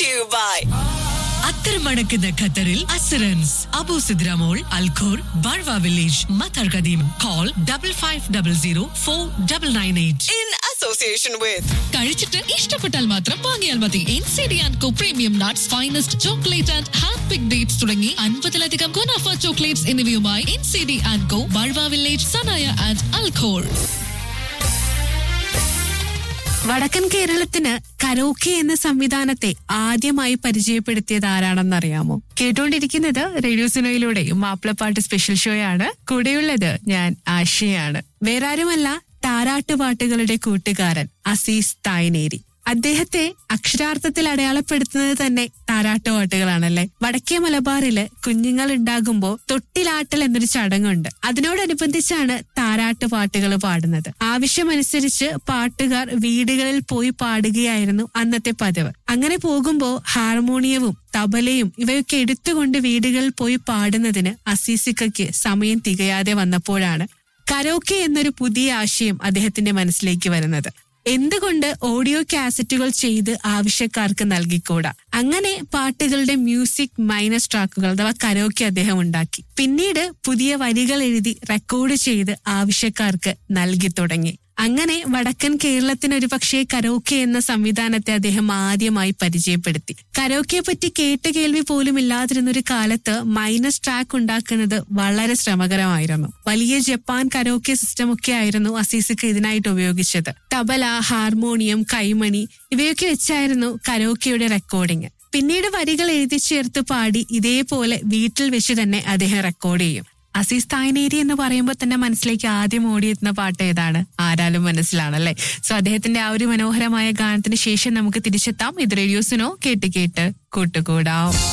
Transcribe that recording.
to you by അത്തരമടക്കുന്ന ഖത്തറിൽ അസറൻസ് അബു സിദ്രാമോൾ Al Khor Barwa village Mattar Qadeem call double five double zero four double nine eight in association with കഴിച്ചിട്ട് ഇഷ്ടപ്പെട്ടാൽ മാത്രം വാങ്ങിയാൽ മതി N C D and co premium nuts finest chocolate and hand pick dates തുടങ്ങി അൻപതിലധികം ഗുണാഫ chocolates എന്നിവയുമായി N C D and co Barwa village Sanaya and Al Khor വടക്കൻ കേരളത്തിന് കരോക്കെ എന്ന സംവിധാനത്തെ ആദ്യമായി പരിചയപ്പെടുത്തിയത് ആരാണെന്നറിയാമോ കേട്ടുകൊണ്ടിരിക്കുന്നത് റേഡിയോ സിനോയിലൂടെ മാപ്പിളപ്പാട്ട് സ്പെഷ്യൽ ഷോയാണ് കൂടെയുള്ളത് ഞാൻ ആശയാണ് വേറെ ആരുമല്ല താരാട്ടുപാട്ടുകളുടെ കൂട്ടുകാരൻ അസീസ് തായ്നേരി അദ്ദേഹത്തെ അക്ഷരാർത്ഥത്തിൽ അടയാളപ്പെടുത്തുന്നത് തന്നെ താരാട്ടുപാട്ടുകളാണല്ലേ വടക്കേ മലബാറില് കുഞ്ഞുങ്ങൾ ഉണ്ടാകുമ്പോൾ തൊട്ടിലാട്ടൽ എന്നൊരു ചടങ്ങുണ്ട് അതിനോടനുബന്ധിച്ചാണ് താരാട്ടുപാട്ടുകൾ പാടുന്നത് ആവശ്യമനുസരിച്ച് പാട്ടുകാർ വീടുകളിൽ പോയി പാടുകയായിരുന്നു അന്നത്തെ പതിവ് അങ്ങനെ പോകുമ്പോൾ ഹാർമോണിയവും തബലയും ഇവയൊക്കെ എടുത്തുകൊണ്ട് വീടുകളിൽ പോയി പാടുന്നതിന് അസീസിക്കയ്ക്ക് സമയം തികയാതെ വന്നപ്പോഴാണ് കരോക്കെ എന്നൊരു പുതിയ ആശയം അദ്ദേഹത്തിന്റെ മനസ്സിലേക്ക് വരുന്നത് എന്തുകൊണ്ട് ഓഡിയോ കാസറ്റുകൾ ചെയ്ത് ആവശ്യക്കാർക്ക് നൽകിക്കൂടാ അങ്ങനെ പാട്ടുകളുടെ മ്യൂസിക് മൈനസ് ട്രാക്കുകൾ അഥവാ കരോക്കെ അദ്ദേഹം ഉണ്ടാക്കി പിന്നീട് പുതിയ വരികൾ എഴുതി റെക്കോർഡ് ചെയ്ത് ആവശ്യക്കാർക്ക് നൽകി തുടങ്ങി അങ്ങനെ വടക്കൻ കേരളത്തിന് ഒരു പക്ഷേ കരോക്കെ എന്ന സംവിധാനത്തെ അദ്ദേഹം ആദ്യമായി പരിചയപ്പെടുത്തി കരോക്കയെ പറ്റി കേട്ട് കേൾവി പോലും ഇല്ലാതിരുന്ന ഒരു കാലത്ത് മൈനസ് ട്രാക്ക് ഉണ്ടാക്കുന്നത് വളരെ ശ്രമകരമായിരുന്നു വലിയ ജപ്പാൻ കരോക്കെ സിസ്റ്റം ഒക്കെ ആയിരുന്നു അസീസിക്ക് ഇതിനായിട്ട് ഉപയോഗിച്ചത് തബല ഹാർമോണിയം കൈമണി ഇവയൊക്കെ വെച്ചായിരുന്നു കരോക്കയുടെ റെക്കോർഡിംഗ് പിന്നീട് വരികൾ എഴുതി ചേർത്ത് പാടി ഇതേപോലെ വീട്ടിൽ വെച്ച് തന്നെ അദ്ദേഹം റെക്കോർഡ് ചെയ്യും അസീസ് തായ്നേരി എന്ന് പറയുമ്പോൾ തന്നെ മനസ്സിലേക്ക് ആദ്യം ഓടിയെത്തുന്ന പാട്ട് ഏതാണ് ആരാലും മനസ്സിലാണല്ലേ സോ അദ്ദേഹത്തിന്റെ ആ ഒരു മനോഹരമായ ഗാനത്തിന് ശേഷം നമുക്ക് തിരിച്ചെത്താം ഇത് റേഡിയോസിനോ കേട്ട് കേട്ട് കൂട്ടുകൂടാം